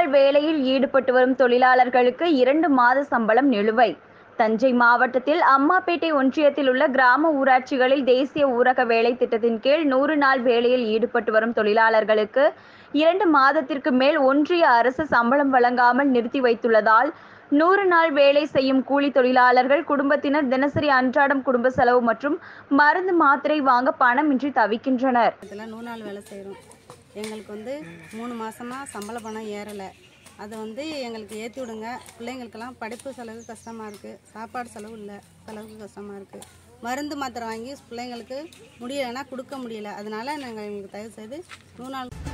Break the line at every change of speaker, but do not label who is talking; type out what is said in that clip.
நாள் வேலையில் ஈடுபட்டு வரும் தொழிலாளர்களுக்கு இரண்டு மாத சம்பளம் நிலுவை தஞ்சை மாவட்டத்தில் அம்மாப்பேட்டை ஒன்றியத்தில் உள்ள கிராம ஊராட்சிகளில் தேசிய ஊரக வேலை திட்டத்தின் கீழ் நூறு நாள் வேலையில் ஈடுபட்டு வரும் தொழிலாளர்களுக்கு இரண்டு மாதத்திற்கு மேல் ஒன்றிய அரசு சம்பளம் வழங்காமல் நிறுத்தி வைத்துள்ளதால் நூறு நாள் வேலை செய்யும் கூலி தொழிலாளர்கள் குடும்பத்தினர் தினசரி அன்றாடம் குடும்ப செலவு மற்றும் மருந்து மாத்திரை வாங்க பணமின்றி தவிக்கின்றனர்
இதில் நூறு நாள் வேலை செய்கிறோம் எங்களுக்கு வந்து மூணு மாதமாக சம்பள பணம் ஏறலை அதை வந்து எங்களுக்கு ஏற்றி விடுங்க பிள்ளைங்களுக்கெல்லாம் படிப்பு செலவு கஷ்டமாக இருக்குது சாப்பாடு செலவு இல்லை செலவுக்கு கஷ்டமாக இருக்குது மருந்து மாத்திரை வாங்கி பிள்ளைங்களுக்கு முடியலைன்னா கொடுக்க முடியல அதனால நாங்கள் எங்களுக்கு தயவு செய்து நூறு நாள்